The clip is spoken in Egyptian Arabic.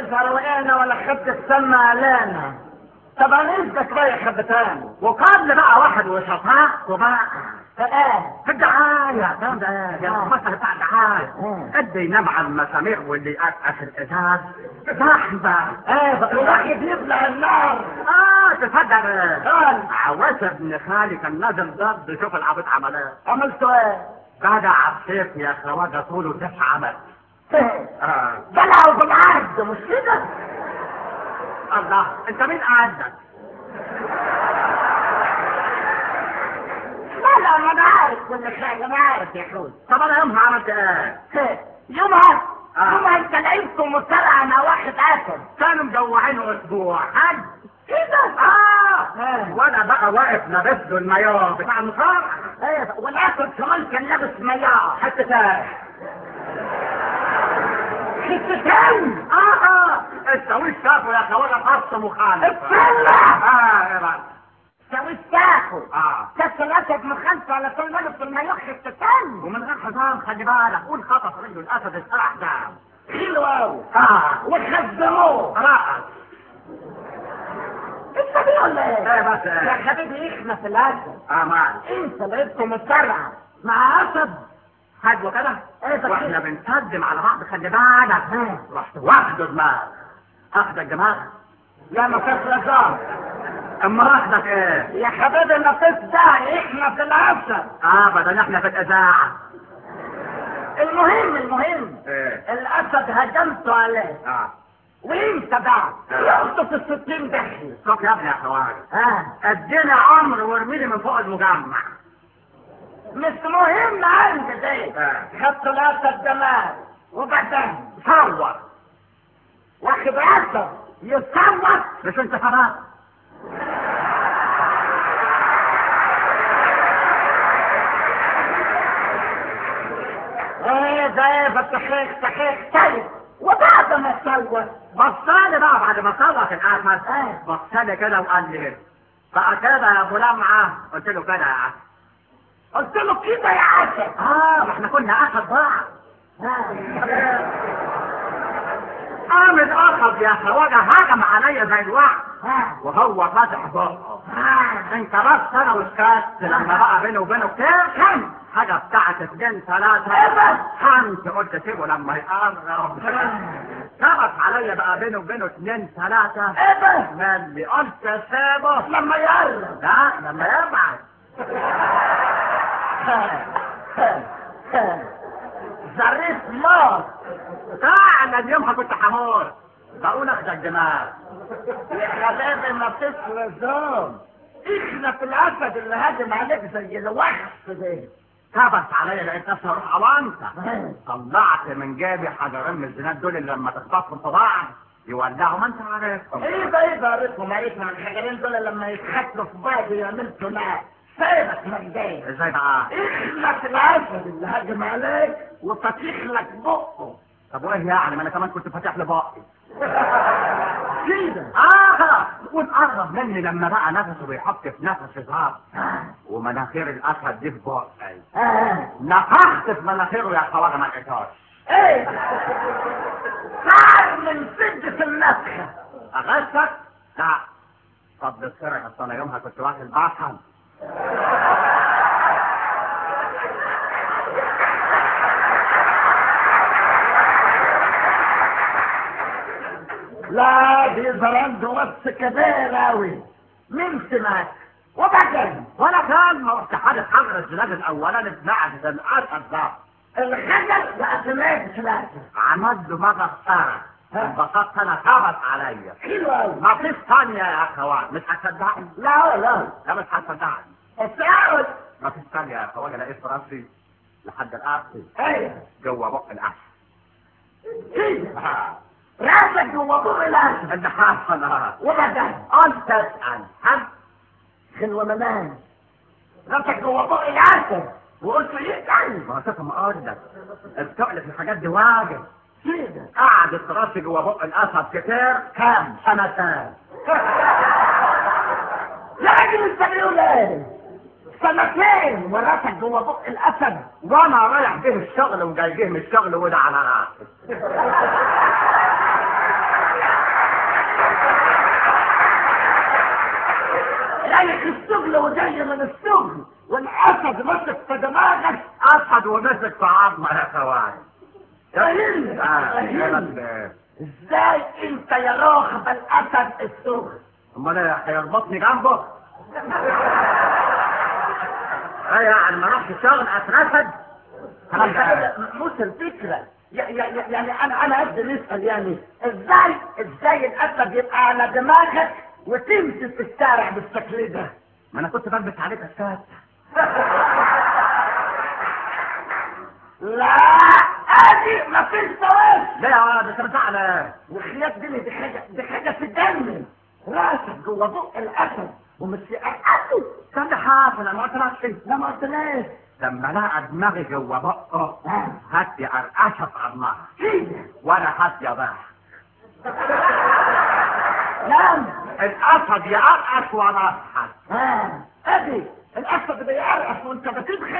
يظهر وقعنا ولا خدت السما علينا طب هنثبت رايح خبتان وقبل بقى واحد وشفاق وبقى ايه في الدعاية فاهم ده يا المثل بتاع الدعاية ادي ينام على المسامير واللي يقفقف الازاز زحمة ايه بقى الواحد يبلع النار اه تصدق قال عواس ابن خالي كان نازل ضد شوف العبيط عمل ايه عملتوا ايه؟ جدع السيف يا خواجه طوله تسع عمل اه بلعوا بالعرض مش كده؟ الله انت مين قعدك لا لا ما انا عارف كل حاجه انا عارف يا اخوي طب انا يومها عملت ايه يومها آه. يومها انت لعبتوا مصارعه مع واحد اسد كانوا مجوعينه اسبوع حج كده؟ اه آه. وانا بقى واقف لابس له المايوه بتاع المصارعه ايه والاسد كمان كان لابس مياه حتى تاني حتتين اه اه التويش شافه يا خواجه خاص مخالف اتسلع اه ايه بقى سويت تاخد اه كاس الاسد مخالفه على كل لابس المياه حتتين ومن غير حزام خلي بالك قول خطف رجل الاسد اتقلع دام حلو قوي اه وخزنوه رائع انت بيقول ايه؟ ايه بس يا ايه حبيبي احنا في الاسد اه معلش انت لقيتكم مصارعه مع اسد حاج وكده ايه بس واحنا بنقدم على بعض خلي بالك رحت واخده دماغ اخدك دماغ لا ما فيش نظام اما اخدك ايه يا حبيبي ما فيش داعي احنا في الاسد اه بدل احنا في الاذاعه المهم المهم ايه الاسد هجمتوا عليه اه وانت بقى يخطف الستين دخل شوف يا ابني يا خواجه ها اديني عمر وارميني من فوق المجمع مش مهم عندي دي آه. خدت الاسد جمال وبعدين صور واخد اسد يصوت مش انت خلاص ايه ده بصحيح صحيح طيب وبعد ما صوت بصالي بقى بعد ما صوت الاسد آه. بصالي كده وقال لي بقى كده يا ابو لمعه قلت له كده يا اسد قلت له كده يا اسد اه ما احنا كنا اسد بعض ها. قام الاخر يا خواجه هجم عليا زي الوحش ها. وهو فاتح بقه ها. انت بس انا وسكت لما بقى بينه وبينه كتير كان حاجه بتاعت اتنين ثلاثه ايه بس؟ كنت قلت سيبه لما يقرب ثبت عليا بقى بينه وبينه اتنين ثلاثه ايه بس؟ مالي قلت سيبه لما يقرب لا لما يبعد ظريف موت فعلا يومها كنت حمار بقول اخدك دماغ يا حبيبي ما فيش لزوم احنا في الاسد اللي هاجم عليك زي الوحش ده ثبت عليا لقيت نفسي اروح اوانسه طلعت من جيبي حجرين من الزناد دول اللي لما تخبطهم في بعض يولعوا ما انت عارفهم ايه ده ايه ده عرفهم عرفهم الحجرين دول لما يتحطوا في بعض يعملوا ثنائي سيبك من ده ازاي بقى احنا في الاسد اللي هاجم عليك وفاتح لك بقه طب وايه يعني ما انا كمان كنت فاتح لي بقي كده اه خلاص وتقرب مني لما بقى نفسه بيحط في نفسي ظهر ومناخير الاسد دي في بقي آه. نفخت في مناخيره يا خواجه ما لقيتهاش ايه تعال من شدة النفخة اغشك لا طب السرعه اصل انا يومها كنت واكل بصل لا دي عنده وصف كبير اوي مين سمعك وبعدين ولا كان ما رحت حادث حجر الزلال الاولاني بمعهد الاسد ده الخجل بقى سمعت ثلاثة عملت له مره خساره انبسطت انا ثبت عليا حلو اوي ما فيش ثانيه يا اخوان مش هتصدقني لا لا لا مش هتصدقني التعاون ما فيش ثانيه يا اخوان لقيت راسي لحد الارض ايه جوه بق الاسد كده آه. راسك جوا بوق الاسد اللي حصل آه. وبعدين قلت اسال حد خلوة ممان راسك جوا بوق الاسد وقلت ايه تاني ما تفهم قصدك التقل في الحاجات دي واجب كده قعدت راسي جوه بق الاسد كتير كام سنتين يا راجل انت بيقول ايه سنتين وراسك جوا بق الاسد وانا رايح به الشغل وجاي به من الشغل وده على راسي امسك في عظمه يا خوات فهمت اه إيه فهمت بس- ازاي انت يا راغب الاسد السوري امال إيه، هيربطني جنبه ايه يعني ما اروحش الشغل اترفد الكلام ده مش الفكرة ي- ي- يعني انا انا قصدي نسأل يعني ازاي ازاي الاسد يبقى على دماغك وتمشي في الشارع بالشكل ده ما انا كنت بلبس عليك الساد لا ادي ما فيش سواد ليه يا ولد انت بتزعل وخيات دي دي حاجة دي حاجة تجنن راسك جوه بق الاسد ومش اسد كان ده حاصل انا قلت لك ايه لا ما قلتليش لما لقى دماغي جوه بقه آه. هات لي قرقشه في عظمها كده وانا هات يا ضاع نعم الاسد يقرقش وانا اضحك اه ادي الاسد بيعرف وانت بتدخل